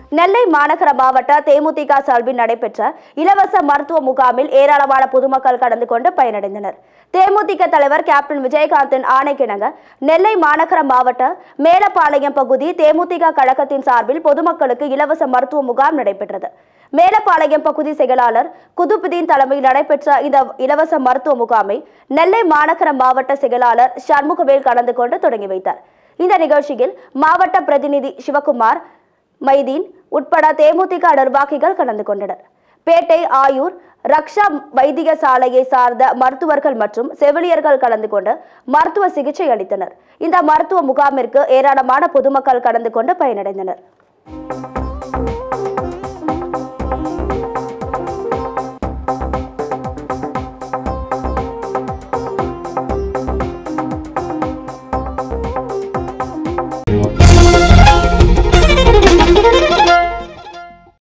நெல்லை மாநகர மாவட்ட தேமுதிக சார்பில் நடைபெற்ற இலவச மருத்துவ முகாமில் ஏராளமான பொதுமக்கள் கலந்து கொண்டு பயனடைந்தனர் தேமுதிக தலைவர் கேப்டன் விஜயகாந்தின் ஆணைக்கிணங்க நெல்லை மாநகர மாவட்ட மேலப்பாளையம் பகுதி தேமுதிக கழகத்தின் சார்பில் பொதுமக்களுக்கு இலவச மருத்துவ முகாம் நடைபெற்றது மேலப்பாளையம் பகுதி செயலாளர் குதுபுதீன் தலைமையில் நடைபெற்ற இந்த இலவச மருத்துவ முகாமை நெல்லை மாநகர மாவட்ட செயலாளர் சண்முகவேல் கலந்து கொண்டு தொடங்கி வைத்தார் இந்த நிகழ்ச்சியில் மாவட்ட பிரதிநிதி சிவகுமார் மைதீன் உட்பட தேமுதிக நிர்வாகிகள் கலந்து கொண்டனர் பேட்டை ஆயூர் ரக்ஷா வைத்திய சாலையை சார்ந்த மருத்துவர்கள் மற்றும் செவிலியர்கள் கலந்து கொண்டு மருத்துவ சிகிச்சை அளித்தனர் இந்த மருத்துவ முகாமிற்கு ஏராளமான பொதுமக்கள் கலந்து கொண்டு பயனடைந்தனர்